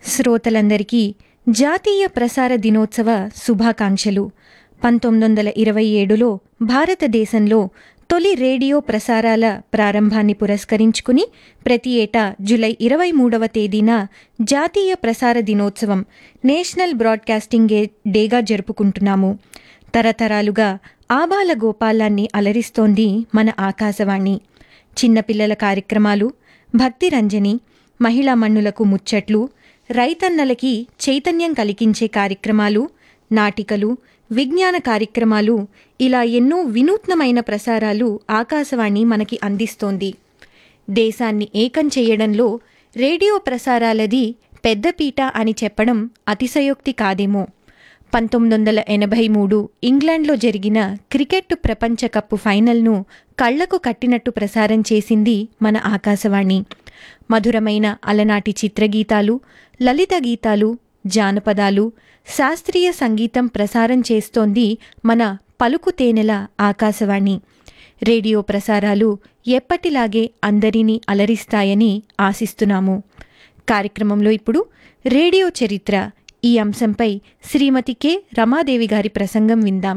శ్రోతలందరికీ జాతీయ ప్రసార దినోత్సవ శుభాకాంక్షలు పంతొమ్మిది వందల ఇరవై ఏడులో భారతదేశంలో తొలి రేడియో ప్రసారాల ప్రారంభాన్ని పురస్కరించుకుని ప్రతి ఏటా జులై ఇరవై మూడవ తేదీన జాతీయ ప్రసార దినోత్సవం నేషనల్ బ్రాడ్కాస్టింగ్ డే- డేగా జరుపుకుంటున్నాము తరతరాలుగా ఆబాల గోపాలాన్ని అలరిస్తోంది మన ఆకాశవాణి చిన్నపిల్లల కార్యక్రమాలు భక్తి రంజని మహిళా మన్నులకు ముచ్చట్లు రైతన్నలకి చైతన్యం కలిగించే కార్యక్రమాలు నాటికలు విజ్ఞాన కార్యక్రమాలు ఇలా ఎన్నో వినూత్నమైన ప్రసారాలు ఆకాశవాణి మనకి అందిస్తోంది దేశాన్ని ఏకం చేయడంలో రేడియో ప్రసారాలది పెద్దపీట అని చెప్పడం అతిశయోక్తి కాదేమో పంతొమ్మిది వందల ఎనభై మూడు ఇంగ్లాండ్లో జరిగిన క్రికెట్ ప్రపంచ కప్ ఫైనల్ను కళ్లకు కట్టినట్టు ప్రసారం చేసింది మన ఆకాశవాణి మధురమైన అలనాటి చిత్రగీతాలు లలిత గీతాలు జానపదాలు శాస్త్రీయ సంగీతం ప్రసారం చేస్తోంది మన పలుకు తేనెల ఆకాశవాణి రేడియో ప్రసారాలు ఎప్పటిలాగే అందరినీ అలరిస్తాయని ఆశిస్తున్నాము కార్యక్రమంలో ఇప్పుడు రేడియో చరిత్ర ఈ అంశంపై శ్రీమతి కె రమాదేవి గారి ప్రసంగం విందాం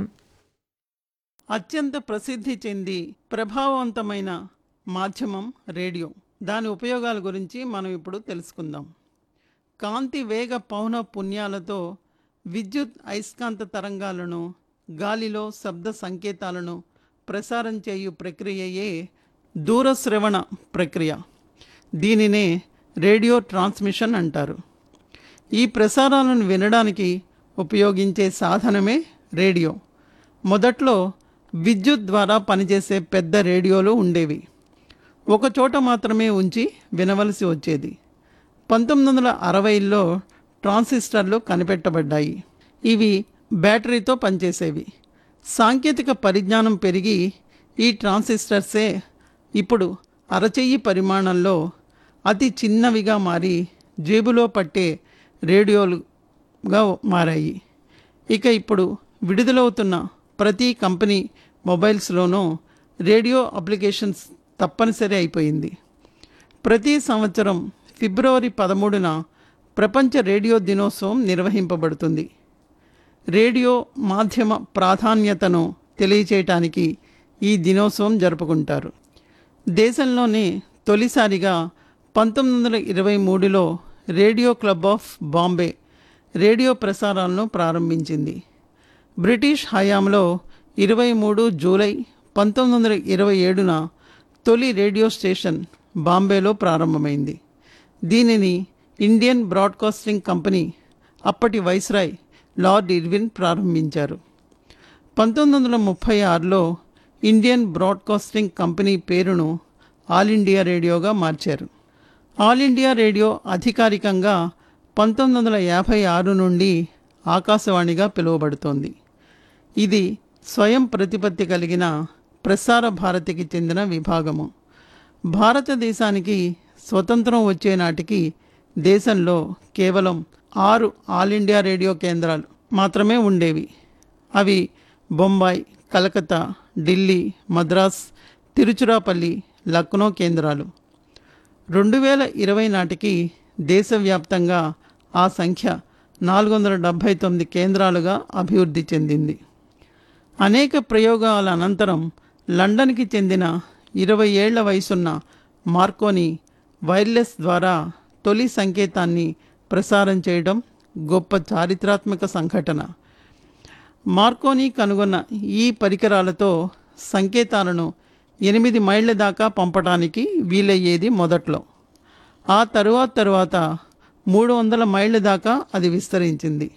అత్యంత ప్రసిద్ధి చెంది ప్రభావవంతమైన మాధ్యమం రేడియో దాని ఉపయోగాల గురించి మనం ఇప్పుడు తెలుసుకుందాం కాంతి వేగ పౌన పుణ్యాలతో విద్యుత్ అయస్కాంత తరంగాలను గాలిలో శబ్ద సంకేతాలను ప్రసారం చేయు ప్రక్రియయే దూరశ్రవణ ప్రక్రియ దీనినే రేడియో ట్రాన్స్మిషన్ అంటారు ఈ ప్రసారాలను వినడానికి ఉపయోగించే సాధనమే రేడియో మొదట్లో విద్యుత్ ద్వారా పనిచేసే పెద్ద రేడియోలు ఉండేవి ఒక చోట మాత్రమే ఉంచి వినవలసి వచ్చేది పంతొమ్మిది వందల అరవైలో ట్రాన్సిస్టర్లు కనిపెట్టబడ్డాయి ఇవి బ్యాటరీతో పనిచేసేవి సాంకేతిక పరిజ్ఞానం పెరిగి ఈ ట్రాన్సిస్టర్సే ఇప్పుడు అరచెయ్యి పరిమాణంలో అతి చిన్నవిగా మారి జేబులో పట్టే రేడియోలుగా మారాయి ఇక ఇప్పుడు విడుదలవుతున్న ప్రతి కంపెనీ మొబైల్స్లోనూ రేడియో అప్లికేషన్స్ తప్పనిసరి అయిపోయింది ప్రతి సంవత్సరం ఫిబ్రవరి పదమూడున ప్రపంచ రేడియో దినోత్సవం నిర్వహింపబడుతుంది రేడియో మాధ్యమ ప్రాధాన్యతను తెలియచేయటానికి ఈ దినోత్సవం జరుపుకుంటారు దేశంలోనే తొలిసారిగా పంతొమ్మిది వందల ఇరవై మూడులో radio club of Bombay radio ప్రసారాలను ప్రారంభించింది బ్రిటిష్ హయాంలో ఇరవై మూడు జూలై పంతొమ్మిది వందల ఇరవై ఏడున తొలి రేడియో స్టేషన్ బాంబేలో ప్రారంభమైంది దీనిని ఇండియన్ బ్రాడ్కాస్టింగ్ కంపెనీ అప్పటి వైస్రాయ్ లార్డ్ ఇర్విన్ ప్రారంభించారు పంతొమ్మిది వందల ముప్పై ఆరులో ఇండియన్ బ్రాడ్కాస్టింగ్ కంపెనీ పేరును ఆల్ ఇండియా రేడియోగా మార్చారు ఆల్ ఇండియా రేడియో అధికారికంగా పంతొమ్మిది వందల యాభై ఆరు నుండి ఆకాశవాణిగా పిలువబడుతోంది ఇది స్వయం ప్రతిపత్తి కలిగిన ప్రసార భారతికి చెందిన విభాగము భారతదేశానికి స్వతంత్రం వచ్చే నాటికి దేశంలో కేవలం ఆరు ఆల్ ఇండియా రేడియో కేంద్రాలు మాత్రమే ఉండేవి అవి బొంబాయి కలకత్తా ఢిల్లీ మద్రాస్ తిరుచురాపల్లి లక్నో కేంద్రాలు రెండు వేల ఇరవై నాటికి దేశవ్యాప్తంగా ఆ సంఖ్య నాలుగు వందల డెబ్భై తొమ్మిది కేంద్రాలుగా అభివృద్ధి చెందింది అనేక ప్రయోగాల అనంతరం లండన్కి చెందిన ఇరవై ఏళ్ల వయసున్న మార్కోని వైర్లెస్ ద్వారా తొలి సంకేతాన్ని ప్రసారం చేయడం గొప్ప చారిత్రాత్మక సంఘటన మార్కోని కనుగొన్న ఈ పరికరాలతో సంకేతాలను ఎనిమిది మైళ్ళ దాకా పంపడానికి వీలయ్యేది మొదట్లో ఆ తరువాత తరువాత మూడు వందల మైళ్ళ దాకా అది విస్తరించింది